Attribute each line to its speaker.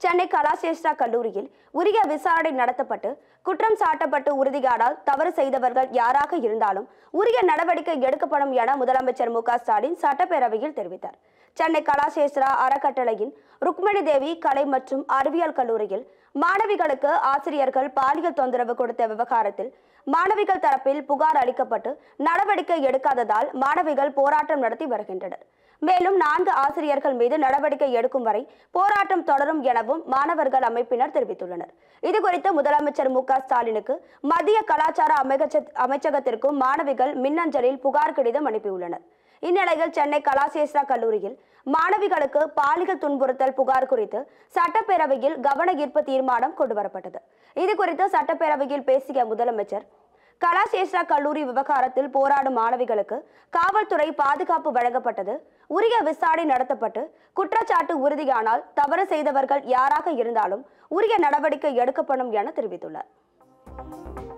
Speaker 1: சென்னை கலாசேஷ்டா கல்லூரியில் உரிய விசாரணை நடத்தப்பட்டு குற்றம் சாட்டப்பட்டு உறுதியானால் தவறு செய்தவர்கள் யாராக இருந்தாலும் உரிய நடவடிக்கை எடுக்கப்படும் என முதலமைச்சர் மு க ஸ்டாலின் சட்டப்பேரவையில் தெரிவித்தார் சென்னை கலாசேஸ்வரா அறக்கட்டளையின் ருக்மணி தேவி கலை மற்றும் அறிவியல் கல்லூரியில் மாணவிகளுக்கு ஆசிரியர்கள் பாலியல் தொந்தரவு கொடுத்த விவகாரத்தில் மாணவிகள் தரப்பில் புகார் அளிக்கப்பட்டு நடவடிக்கை எடுக்காததால் மாணவிகள் போராட்டம் நடத்தி வருகின்றனர் மேலும் நான்கு ஆசிரியர்கள் மீது நடவடிக்கை எடுக்கும் வரை போராட்டம் தொடரும் எனவும் மாணவர்கள் அமைப்பினர் தெரிவித்துள்ளனர் இதுகுறித்து முதலமைச்சர் மு க ஸ்டாலினுக்கு மத்திய கலாச்சார அமைச்ச அமைச்சகத்திற்கும் மாணவிகள் மின்னஞ்சலில் புகார் கடிதம் அனுப்பியுள்ளனர் இந்நிலையில் சென்னை கலாசேஸ்வரா கல்லூரியில் மாணவிகளுக்கு பாலியல் துன்புறுத்தல் புகார் குறித்து சட்டப்பேரவையில் கவன ஈர்ப்பு தீர்மானம் கொண்டுவரப்பட்டது இது குறித்து சட்டப்பேரவையில் பேசிய முதலமைச்சர் கலாசேஸ்வரா கல்லூரி விவகாரத்தில் போராடும் மாணவிகளுக்கு காவல்துறை பாதுகாப்பு வழங்கப்பட்டது உரிய விசாரணை நடத்தப்பட்டு குற்றச்சாட்டு உறுதியானால் தவறு செய்தவர்கள் யாராக இருந்தாலும் உரிய நடவடிக்கை எடுக்கப்படும் என தெரிவித்துள்ளார்